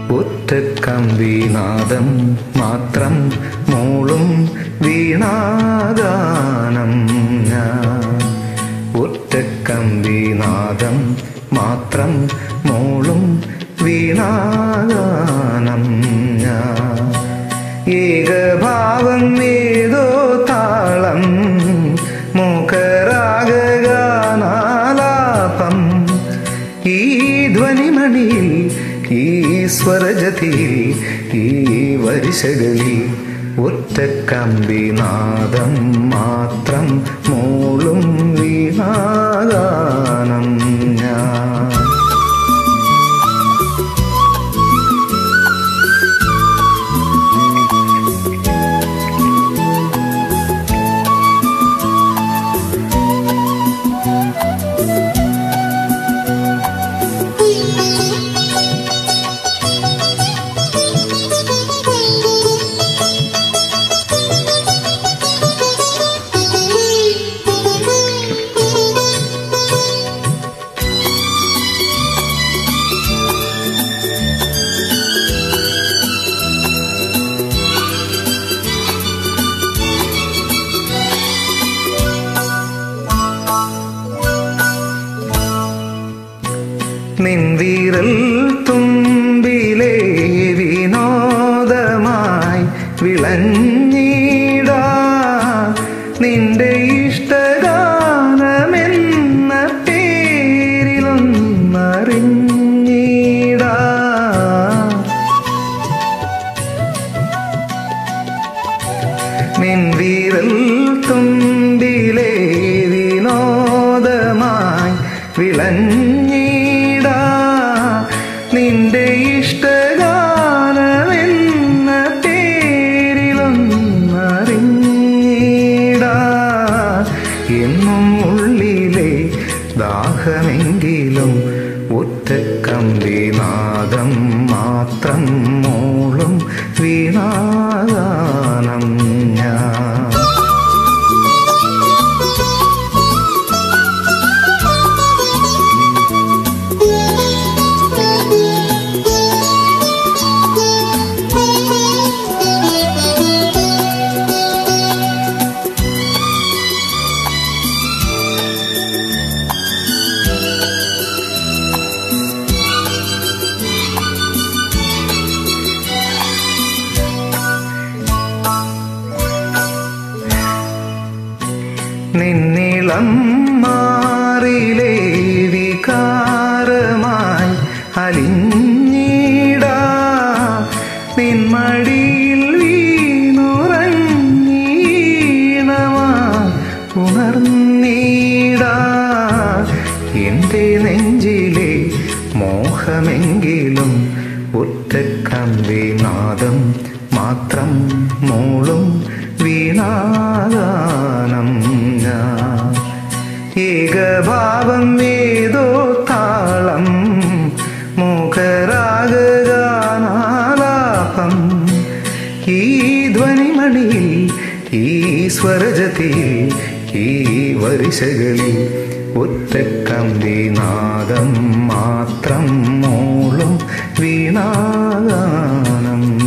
ഒറ്റക്കമ്പിനാദം മാത്രം മൂളും വീണാഗാനം ഞാൻ ഒറ്റക്കമ്പിനാദം മാത്രം മൂളും വീണാഗാനം ഞാൻ ഏകഭാവം ഏതോ താളം മുഖരാഗാനാലാപം ഈ ധ്വനിമണിയിൽ ഈ സ്വരജതിയിൽ ഈ വരിശകളിൽ ഒറ്റക്കമ്പിനാദം മാത്രം മൂളും വീണാഗാനം ഞാൻ നിൻവീരൽ തുമ്പിലെ വിനോദമായി വിളഞ്ഞിടാ നിന്റെ ഇഷ്ടഗാനമെന്ന പേരിലൊന്നറിഞ്ഞിടാ നിൻവീരൽ തുമ്പിലെ വിനോദമായി വിളഞ്ഞിടാ നിന്റെ ഇഷ്ടഗാനമെന്ന പേരിലൊന്നറിഞ്ഞിടാ എന്നും ഉള്ളിലെ ദാഹമെങ്കിലും ഒറ്റക്കമ്പിനാദം മാത്രം മൂളും വീണാഗാനം ഞാൻ നിന്നിളം മാറിലെ വികാരമായി അലിഞ്ഞിടാ നിന്മടിയിൽ വീണുറങ്ങീണമാ ഉണർന്നീടാ എന്റെ നെഞ്ചിലെ മോഹമെങ്കിലും ഒറ്റക്കമ്പിനാദം മാത്രം മൂളും വീണാഗാനം ഞാൻ ഏകഭാവം ഏതോ താളം മുഖരാഗാനാലാപം ഈ ധ്വനിമണിയിൽ ഈ സ്വരജതിയിൽ ഈ വരിശകളിൽ ഒറ്റക്കമ്പിനാദം മാത്രം മൂളും വീണാഗാനം